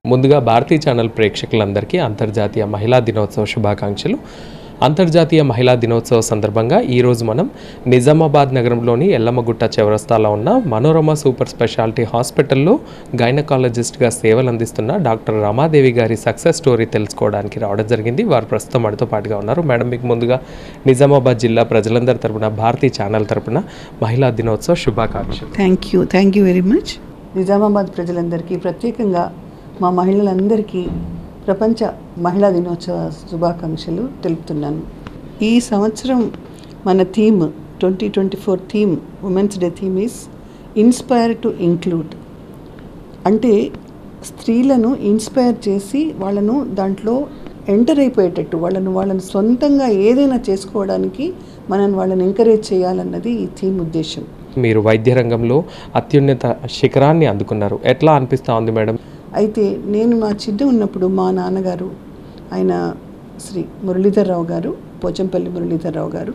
ముందుగా భారతీ ఛానల్ ప్రేక్షకులందరికీ అంతర్జాతీయ మహిళా దినోత్సవ శుభాకాంక్షలు అంతర్జాతీయ మహిళా దినోత్సవ సందర్భంగా ఈరోజు మనం నిజామాబాద్ నగరంలోని ఎల్లమ్మగుట్ట చౌరస్తాలో ఉన్న మనోరమ సూపర్ స్పెషాలిటీ హాస్పిటల్లో గైనకాలజిస్ట్గా సేవలు అందిస్తున్న డాక్టర్ రమాదేవి గారి సక్సెస్ స్టోరీ తెలుసుకోవడానికి రావడం జరిగింది వారు ప్రస్తుతం మనతో పాటుగా ఉన్నారు మేడం మీకు ముందుగా నిజామాబాద్ జిల్లా ప్రజలందరి తరపున భారతీ ఛానల్ తరపున మహిళా దినోత్సవ శుభాకాంక్షలు thank you thank you very much Nizamabad ప్రజలందరికీ ప్రత్యేకంగా మా మహిళలందరికీ ప్రపంచ మహిళా దినోత్సవ శుభాకాంక్షలు తెలుపుతున్నాను ఈ సంవత్సరం మన theme twenty twenty four theme women's day theme is inspire to include అంటే స్త్రీలను ఇన్స్పైర్ చేసి వాళ్ళను దాంట్లో ఎంటర్ అయిపోయేటట్టు వాళ్ళను వాళ్ళని సొంతంగా ఏదైనా చేసుకోవడానికి మనం వాళ్ళని ఎంకరేజ్ చేయాలన్నది ఈ థీమ్ ఉద్దేశం మీరు వైద్య రంగంలో అత్యున్నత శిఖరాన్ని అందుకున్నారు ఎట్లా అనిపిస్తా ఉంది మేడం అయితే నేను మా చిన్న ఉన్నప్పుడు మా నాన్నగారు ఆయన శ్రీ మురళీధర్రావు గారు పోచంపల్లి మురళీధర్రావు గారు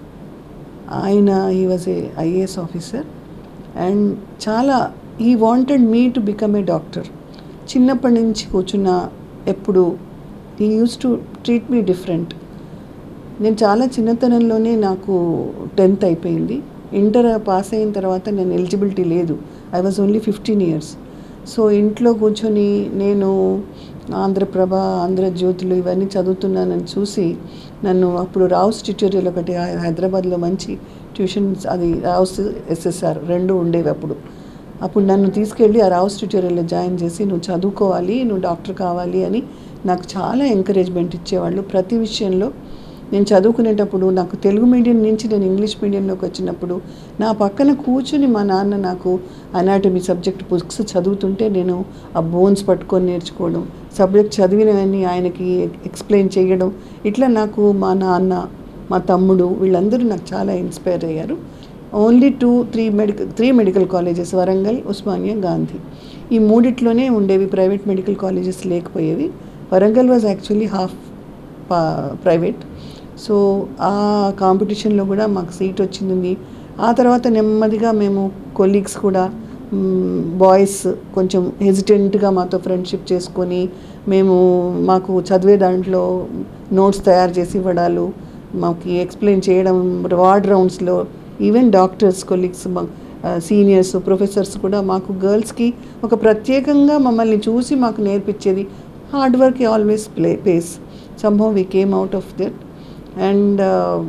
ఆయన he was a IAS officer and చాలా he wanted me to become a doctor చిన్నప్పటి నుంచి కూర్చున్న ఎప్పుడు he use to treat me different నేను చాలా చిన్నతనంలోనే నాకు టెన్త్ అయిపోయింది ఇంటర్ పాస్ అయిన తర్వాత నేను ఎలిజిబిలిటీ లేదు I was only fifteen years so ఇంట్లో కూర్చొని నేను ఆంధ్రప్రభ ఆంధ్రజ్యోతులు ఇవన్నీ చదువుతున్నానని చూసి నన్ను అప్పుడు రావుస్ ట్యూటోరియల్ ఒకటి హై- హైదరాబాద్లో మంచి ట్యూషన్స్ అది రావుస్ ఎస్ఎస్ఆర్ రెండు ఉండేవి అప్పుడు అప్పుడు నన్ను తీసుకెళ్ళి ఆ రావుస్ ట్యూటోరియల్లో జాయిన్ చేసి నువ్వు చదువుకోవాలి నువ్వు డాక్టర్ కావాలి అని నాకు చాలా ఎంకరేజ్మెంట్ ఇచ్చేవాళ్ళు ప్రతి విషయంలో నేను చదువుకునేటప్పుడు నాకు తెలుగు మీడియం నుంచి నేను ఇంగ్లీష్ మీడియంలోకి వచ్చినప్పుడు నా పక్కన కూర్చుని మా నాన్న నాకు అనాటమీ సబ్జెక్ట్ బుక్స్ చదువుతుంటే నేను ఆ బోన్స్ పట్టుకొని నేర్చుకోవడం సబ్జెక్ట్ చదివినవన్నీ ఆయనకి ఎక్స్ప్లెయిన్ చేయడం ఇట్లా నాకు మా నాన్న మా తమ్ముడు వీళ్ళందరూ నాకు చాలా ఇన్స్పైర్ అయ్యారు only two three medical three medical colleges Warangal Osmania Gandhi ఈ మూడిట్లోనే ఉండేవి ప్రైవేట్ మెడికల్ కాలేజెస్ లేకపోయేవి Warangal was actually half private so ఆ కాంపిటీషన్లో కూడా మాకు సీట్ వచ్చింది ఆ తర్వాత నెమ్మదిగా మేము కొలీగ్స్ కూడా బాయ్స్ కొంచెం హెజిటెంట్గా మాతో ఫ్రెండ్షిప్ చేసుకొని మేము మాకు చదివే దాంట్లో నోట్స్ తయారు చేసి ఇవ్వడాలు మాకు ఎక్స్ప్లెయిన్ చేయడం వార్డ్ రౌండ్స్లో even doctors colleagues seniors professors కూడా మాకు గర్ల్స్కి ఒక ప్రత్యేకంగా మమ్మల్ని చూసి మాకు నేర్పించేది hard work always play pace somehow we came out of that and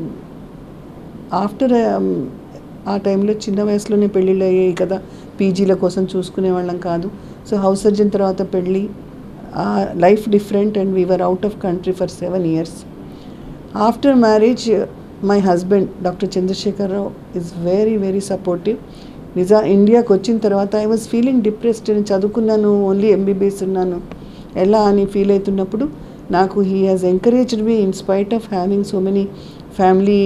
after ఆ టైంలో చిన్న వయసులోనే పెళ్ళిళ్ళు అయ్యాయి కదా పీజీల కోసం చూసుకునే వాళ్ళం కాదు సో హౌస్ సర్జన్ తర్వాత పెళ్ళి life different and we are out of country for seven years after marriage my husband doctor Chandrasekhara Rao is very very supportive నిజా ఇండియాకి వచ్చిన తర్వాత ఐ వాజ్ ఫీలింగ్ డిప్రెస్డ్ నేను చదువుకున్నాను ఓన్లీ ఎంబీబీఎస్ ఉన్నాను ఎలా అని ఫీల్ అవుతున్నప్పుడు నాకు he has encouraged me in spite of having so many family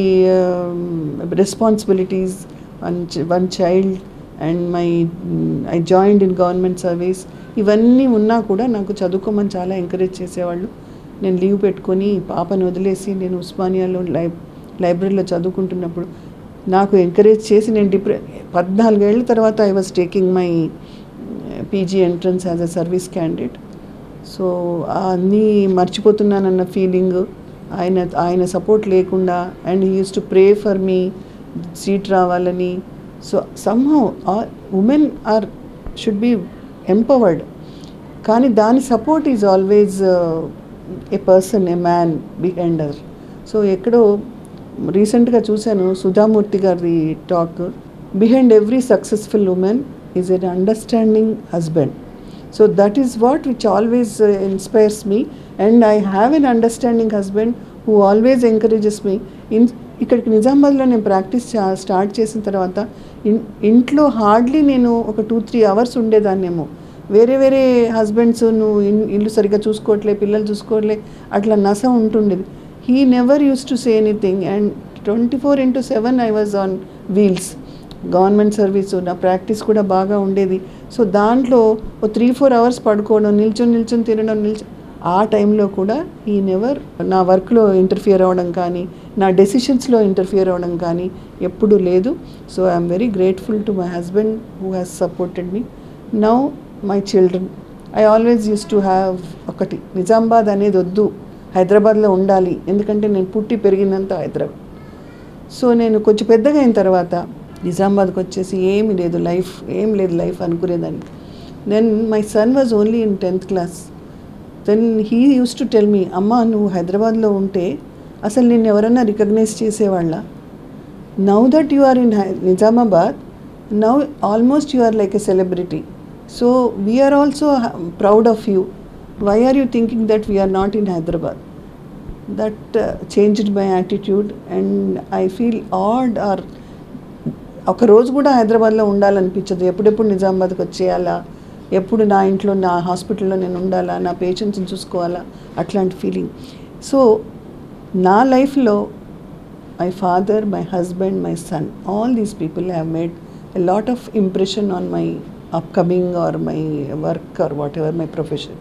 responsibilities one one child and my I joined in government service ఇవన్నీ ఉన్నా కూడా నాకు చదువుకోమని చాలా ఎంకరేజ్ చేసేవాళ్ళు నేను లీవ్ పెట్టుకొని పాపను వదిలేసి నేను ఉస్మానియాలో లై లైబ్రరీలో చదువుకుంటున్నప్పుడు నాకు ఎంకరేజ్ చేసి నేను డిప్రె పద్నాలుగేళ్ల తర్వాత I was taking my PG entrance as a service candidate so అన్నీ మర్చిపోతున్నానన్న ఫీలింగ్ ఆయన ఆయన సపోర్ట్ లేకుండా and he use to pray for me seat రావాలని so somehow women are should be empowered కానీ దాని support is always a person a man behind her so ఎక్కడో రీసెంట్గా చూశాను సుధామూర్తి గారి talk behind every successful women is an understanding husband so that is what which always inspires me and I have an understanding husband who always encourages me in ఇక్కడికి నిజామాబాద్లో నేను practice start చేసిన తర్వాత in ఇంట్లో hardly నేను ఒక two three hours ఉండేదాన్నేమో వేరే వేరే హస్బెండ్స్ నువ్వు ఇన్- ఇల్లు సరిగ్గా చూసుకోవట్లే పిల్లలు చూసుకోవట్లే అట్లా నస ఉంటుండేది he never use to say anything and twenty four into seven I was on wheels government service నా ప్రాక్టీస్ కూడా బాగా ఉండేది సో దాంట్లో ఓ త్రీ ఫోర్ అవర్స్ పడుకోవడం నిల్చొని నిల్చొని తినడం నిల్చొని ఆ టైంలో కూడా ఈ నెవర్ నా వర్క్లో ఇంటర్ఫియర్ అవ్వడం కానీ నా డెసిషన్స్లో ఇంటర్ఫియర్ అవ్వడం కానీ ఎప్పుడూ లేదు so I'm very grateful to my husband who has supported me now my children I always use to have ఒకటి నిజామాబాద్ అనేది వద్దు హైదరాబాద్లో ఉండాలి ఎందుకంటే నేను పుట్టి పెరిగిందంతా హైదరాబాద్ సో నేను కొంచెం పెద్దగా అయిన తర్వాత నిజామాబాద్కి వచ్చేసి ఏమి లేదు లైఫ్ ఏం లేదు లైఫ్ అనుకునేదాన్ని then my son was only in tenth class then he use to tell me అమ్మ నువ్వు హైదరాబాద్లో ఉంటే అసలు నిన్ను ఎవరన్నా రికగ్నైజ్ చేసేవాళ్ళ now that you are in Nizamabad now almost you are like a celebrity so we are also proud of you why are you thinking that we are not in Hyderabad that changed my attitude and I feel odd or ఒక రోజు కూడా హైదరాబాద్లో ఉండాలనిపించదు ఎప్పుడెప్పుడు నిజామాబాద్కి వచ్చేయాలా ఎప్పుడు నా ఇంట్లో నా హాస్పిటల్లో నేను ఉండాలా నా పేషెంట్స్ని చూసుకోవాలా అట్లాంటి ఫీలింగ్ సో నా లైఫ్లో my father my husband my son all these people have made a lot of impression on my upcoming or my work or whatever my profession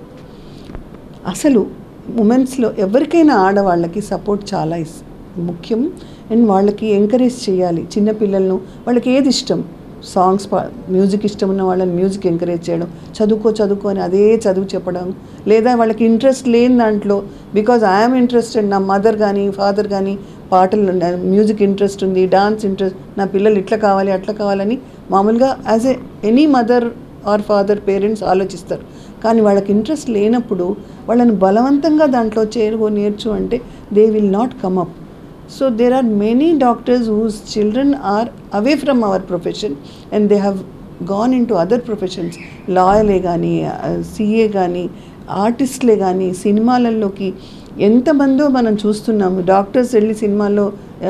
అసలు ఉమెన్స్లో ఎవరికైనా ఆడవాళ్ళకి సపోర్ట్ చాలా ఇస్ ముఖ్యం అండ్ వాళ్ళకి encourage చేయాలి చిన్నపిల్లలను వాళ్ళకి ఏది ఇష్టం సాంగ్స్ పా మ్యూజిక్ ఇష్టం ఉన్న వాళ్ళని మ్యూజిక్ ఎంకరేజ్ చేయడం చదువుకో చదువుకో అని అదే చదువు చెప్పడం లేదా వాళ్ళకి ఇంట్రెస్ట్ లేని దాంట్లో బికాజ్ ఐఎమ్ ఇంట్రెస్టెడ్ నా మదర్ కానీ ఫాదర్ కానీ పాటలు మ్యూజిక్ ఇంట్రెస్ట్ ఉంది డాన్స్ ఇంట్రెస్ట్ నా పిల్లలు ఇట్లా కావాలి అట్లా కావాలని మామూలుగా as a any mother or father parents ఆలోచిస్తారు కానీ వాళ్ళకి ఇంట్రెస్ట్ లేనప్పుడు వాళ్ళని బలవంతంగా దాంట్లో చేరుకో నేర్చు అంటే they will not come up so there are many doctors whose children are away from our profession and they have gone into other professions లాయర్లే కానీ సిఏ కానీ ఆర్టిస్ట్లే కానీ సినిమాలలోకి ఎంతమందో మనం చూస్తున్నాము డాక్టర్స్ వెళ్ళి సినిమాల్లో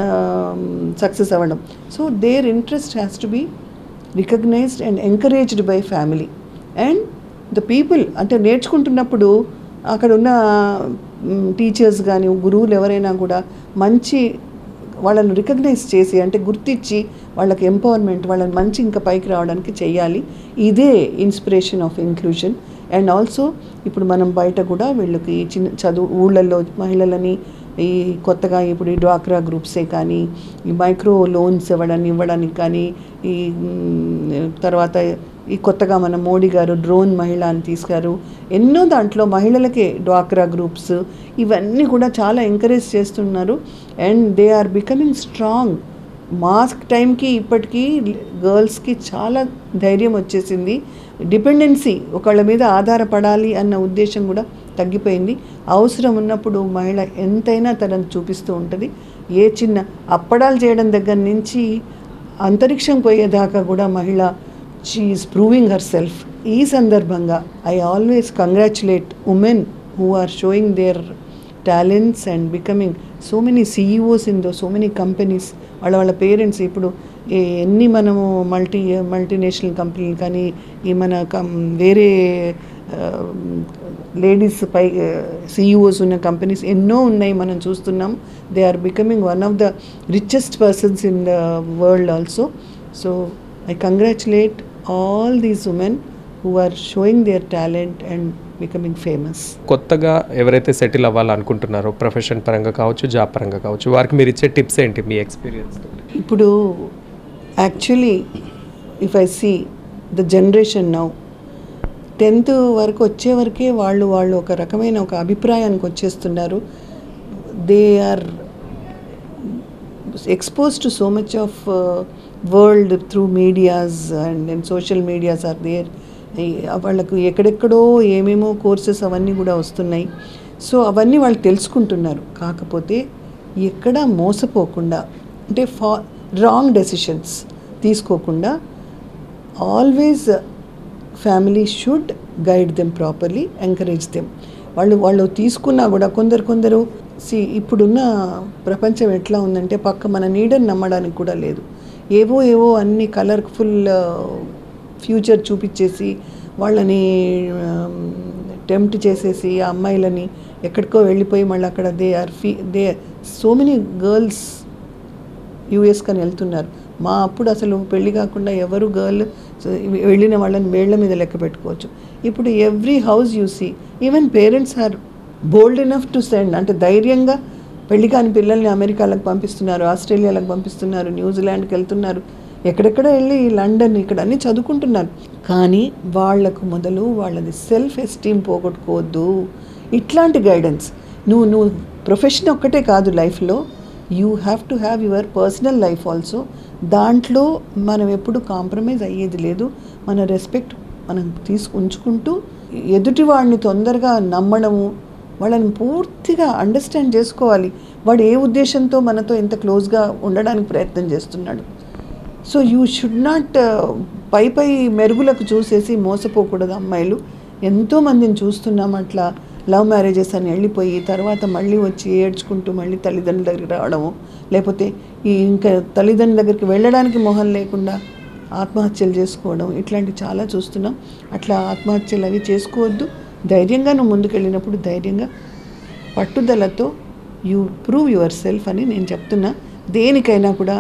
సక్సెస్ అవ్వడం so their interest has to be recognised and encouraged by family and the people అంటే నేర్చుకుంటున్నప్పుడు అక్కడ ఉన్న టీచర్స్ కానీ గురువులు ఎవరైనా కూడా మంచి వాళ్ళని రికగ్నైజ్ చేసి అంటే గుర్తించి వాళ్ళకి ఎంపవర్మెంట్ వాళ్ళని మంచి ఇంకా పైకి రావడానికి చేయాలి ఇదే inspiration of inclusion and also ఇప్పుడు మనం బయట కూడా వీళ్ళకి చిన్న చదువు ఊళ్ళల్లో మహిళలని ఈ కొత్తగా ఇప్పుడు ఈ డ్వాక్రా గ్రూప్సే కానీ ఈ మైక్రో లోన్స్ ఇవ్వడానికి ఇవ్వడానికి కానీ ఈ మ్, తర్వాత ఈ కొత్తగా మన మోడీ గారు డ్రోన్ మహిళ అని తీసుకారు ఎన్నో దాంట్లో మహిళలకే డ్వాక్రా గ్రూప్స్ ఇవన్నీ కూడా చాలా ఎంకరేజ్ చేస్తున్నారు and they are becoming strong mask టైంకి ఇప్పటికీ గర్ల్స్కి చాలా ధైర్యం వచ్చేసింది డిపెండెన్సీ ఒకళ్ళ మీద ఆధారపడాలి అన్న ఉద్దేశం కూడా తగ్గిపోయింది అవసరం ఉన్నప్పుడు మహిళ ఎంతైనా తనను చూపిస్తూ ఉంటుంది ఏ చిన్న అప్పడాలు చేయడం దగ్గర నుంచి అంతరిక్షం పోయేదాకా కూడా మహిళ షీఈస్ ప్రూవింగ్ హర్ సెల్ఫ్ ఈ సందర్భంగా I always congratulate women who are showing their talents and becoming so many CEOs in though so many companies వాళ్ళ వాళ్ళ పేరెంట్స్ ఇప్పుడు ఏ- ఎన్ని మనము మల్టీ మల్టీనేషనల్ కంపెనీలు కానీ ఈ మన కం వేరే లేడీస్ పై సీఈఓస్ ఉన్న కంపెనీస్ ఎన్నో ఉన్నాయి మనం చూస్తున్నాం they are becoming one of the richest persons in the world also so I congratulate all these women who are showing their talent and becoming famous కొత్తగా ఎవరైతే సెటిల్ అవ్వాలనుకుంటున్నారో ప్రొఫెషన్ పరంగా కావచ్చు జాబ్ పరంగా కావచ్చు వారికి మీరు ఇచ్చే టిప్స్ ఏంటి మీ ఎక్స్పీరియన్స్ ఇప్పుడు actually if I see the generation now tenth వరకు వచ్చే వరకే వాళ్ళు వాళ్ళు ఒక రకమైన ఒక అభిప్రాయానికి వచ్చేస్తున్నారు they are expose to so much of world through medias and and social medias are there వాళ్ళకు ఎక్కడెక్కడో ఏమేమో కోర్సెస్ అవన్నీ కూడా వస్తున్నాయి సో అవన్నీ వాళ్ళు తెలుసుకుంటున్నారు కాకపోతే ఎక్కడ మోసపోకుండా అంటే ఫా రాంగ్ డెసిషన్స్ తీసుకోకుండా always family should guide them properly encourage them వాళ్ళు వాళ్ళు తీసుకున్నా కూడా కొందరు కొందరు సి ఇప్పుడున్న ప్రపంచం ఎట్లా ఉందంటే పక్క మన నీడని నమ్మడానికి కూడా లేదు ఏవో ఏవో అన్ని కలర్ఫుల్ ఫ్యూచర్ చూపించేసి వాళ్ళని టెంప్ట్ చేసేసి ఆ అమ్మాయిలని ఎక్కడికో వెళ్ళిపోయి మళ్ళీ అక్కడ దే ఆర్ ఫీ they so many girls US కని వెళ్తున్నారు మా అప్పుడు అసలు పెళ్లి కాకుండా ఎవరు గర్ల్ వెళ్ళిన వాళ్ళని వేళ్ల మీద లెక్క పెట్టుకోవచ్చు ఇప్పుడు every house see even parents are bold enough to send అంటే ధైర్యంగా పెళ్లి కాని పిల్లల్ని అమెరికాలకు పంపిస్తున్నారు ఆస్ట్రేలియాలకు పంపిస్తున్నారు న్యూజిలాండ్కి వెళ్తున్నారు ఎక్కడెక్కడ వెళ్ళి లండన్ ఇక్కడ అన్నీ చదువుకుంటున్నారు కానీ వాళ్లకు మొదలు వాళ్ళది సెల్ఫ్ ఎస్టీమ్ పోగొట్టుకోవద్దు ఇట్లాంటి గైడెన్స్ నువ్వు నువ్వు ప్రొఫెషన్ ఒక్కటే కాదు లైఫ్లో you have to have your personal life also దాంట్లో మనం ఎప్పుడు కాంప్రమైజ్ అయ్యేది లేదు మన రెస్పెక్ట్ మనం తీసుకు ఉంచుకుంటూ ఎదుటి వాడిని తొందరగా నమ్మడము వాళ్ళని పూర్తిగా అండర్స్టాండ్ చేసుకోవాలి వాడు ఏ ఉద్దేశంతో మనతో ఇంత క్లోజ్గా ఉండడానికి ప్రయత్నం చేస్తున్నాడు సో యూ షుడ్ నాట్ పై పై మెరుగులకు చూసేసి మోసపోకూడదు అమ్మాయిలు ఎంతోమందిని చూస్తున్నాం అట్లా లవ్ మ్యారేజెస్ అని వెళ్ళిపోయి తర్వాత మళ్ళీ వచ్చి ఏడ్చుకుంటూ మళ్ళీ తల్లిదండ్రుల దగ్గరికి రావడము లేకపోతే ఈ ఇంకా తల్లిదండ్రుల దగ్గరికి వెళ్ళడానికి మొహం లేకుండా ఆత్మహత్యలు చేసుకోవడం ఇట్లాంటివి చాలా చూస్తున్నాం అట్లా ఆత్మహత్యలు అవి చేసుకోవద్దు ధైర్యంగా నువ్వు ముందుకెళ్ళినప్పుడు ధైర్యంగా పట్టుదలతో యూ ప్రూవ్ యువర్ సెల్ఫ్ అని నేను చెప్తున్నా దేనికైనా కూడా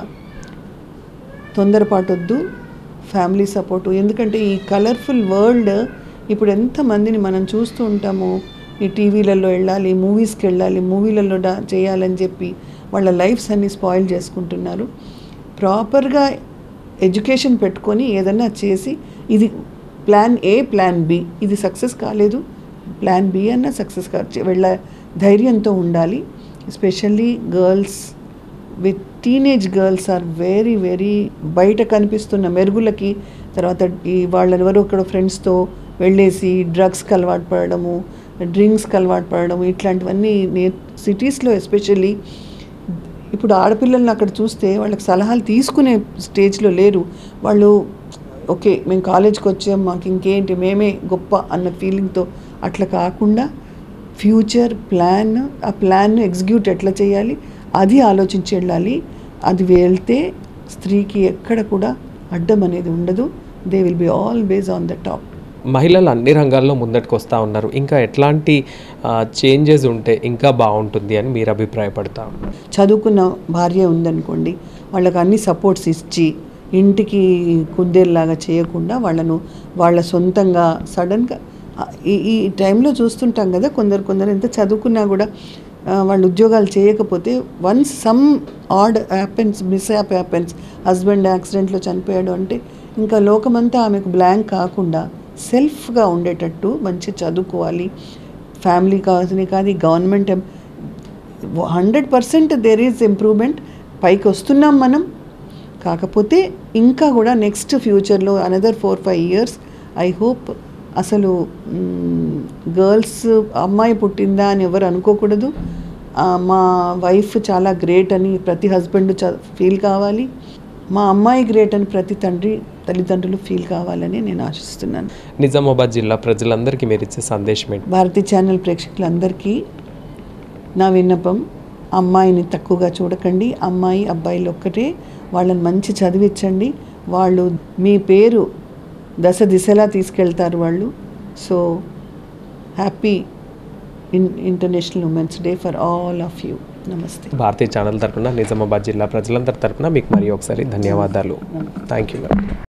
తొందరపాటొద్దు ఫ్యామిలీ సపోర్టు ఎందుకంటే ఈ కలర్ఫుల్ వరల్డ్ ఇప్పుడు ఎంతమందిని మనం చూస్తూ ఉంటాము ఈ టీవీలలో వెళ్ళాలి మూవీస్కి వెళ్ళాలి మూవీలలో డా చేయాలని చెప్పి వాళ్ళ లైఫ్స్ అన్ని స్పాయిల్ చేసుకుంటున్నారు ప్రాపర్గా ఎడ్యుకేషన్ పెట్టుకొని ఏదన్నా చేసి ఇది ప్లాన్ ఏ ప్లాన్ బి ఇది సక్సెస్ కాలేదు ప్లాన్ బి అన్న సక్సెస్ కా వెళ్ళ ధైర్యంతో ఉండాలి especially girls with teenage girls are very very బయట కనిపిస్తున్న మెరుగులకి తర్వాత ఈ వాళ్ళెవరో ఇక్కడ ఫ్రెండ్స్తో వెళ్ళేసి డ్రగ్స్కి అలవాటు పడడము డ్రింక్స్కి అలవాటు పడడము ఇట్లాంటివన్నీ నే సిటీస్లో ఎస్పెషల్లీ ఇప్పుడు ఆడపిల్లల్ని అక్కడ చూస్తే వాళ్ళకి సలహాలు తీసుకునే స్టేజ్లో లేరు వాళ్ళు ఓకే మేము కాలేజ్కి వచ్చాం మాకు ఇంకేంటి మేమే గొప్ప అన్న ఫీలింగ్తో అట్లా కాకుండా ఫ్యూచర్ ప్లాన్ ఆ ప్లాన్ను ఎగ్జిక్యూట్ ఎట్లా చేయాలి అది ఆలోచించి వెళ్ళాలి అది వెళ్తే స్త్రీకి ఎక్కడ కూడా అడ్డం అనేది ఉండదు they will be always on the top మహిళలు అన్ని రంగాల్లో ముందటికి వస్తూ ఉన్నారు ఇంకా ఎట్లాంటి చేంజెస్ ఉంటే ఇంకా బాగుంటుంది అని మీరు అభిప్రాయపడతా ఉన్నారు చదువుకున్న భార్య ఉందనుకోండి వాళ్ళకి అన్ని సపోర్ట్స్ ఇచ్చి ఇంటికి కుందేలాగా చేయకుండా వాళ్ళను వాళ్ళ సొంతంగా సడన్గా ఈ ఈ టైంలో చూస్తుంటాం కదా కొందరు కొందరు ఎంత చదువుకున్నా కూడా ఆ, వాళ్ళు ఉద్యోగాలు చేయకపోతే once some odd happens mishap happens husband యాక్సిడెంట్లో చనిపోయాడు అంటే ఇంకా లోకమంతా ఆమెకు బ్లాంక్ కాకుండా సెల్ఫ్గా ఉండేటట్టు మంచి చదువుకోవాలి ఫ్యామిలీ కావాల్సినవి కాదు government hundred percent there is improvement పైకి వస్తున్నాం మనం కాకపోతే ఇంకా కూడా నెక్స్ట్ ఫ్యూచర్లో another four five years I hope అసలు గర్ల్స్ అమ్మాయి పుట్టిందా అని ఎవరు అనుకోకూడదు ఆ, మా వైఫ్ చాలా గ్రేట్ అని ప్రతి హస్బెండ్ చ ఫీల్ కావాలి మా అమ్మాయి గ్రేట్ అని ప్రతి తండ్రి తల్లిదండ్రులు ఫీల్ కావాలని నేను ఆశిస్తున్నాను నిజామాబాద్ జిల్లా ప్రజలందరికీ మీరు ఇచ్చే సందేశం ఏంటి భారతీ ఛానల్ ప్రేక్షకులందరికీ నా విన్నపం అమ్మాయిని తక్కువగా చూడకండి అమ్మాయి అబ్బాయిలు ఒక్కటే వాళ్ళని మంచి చదివించండి వాళ్ళు మీ పేరు దశ దిశలా తీసుకెళ్తారు వాళ్ళు so happy in international women's day for all of you నమస్తే భారతీయ ఛానల్ తరపున నిజామాబాద్ జిల్లా ప్రజలందరి తరపున మీకు మరి ఒకసారి ధన్యవాదాలు థ్యాంక్ యూ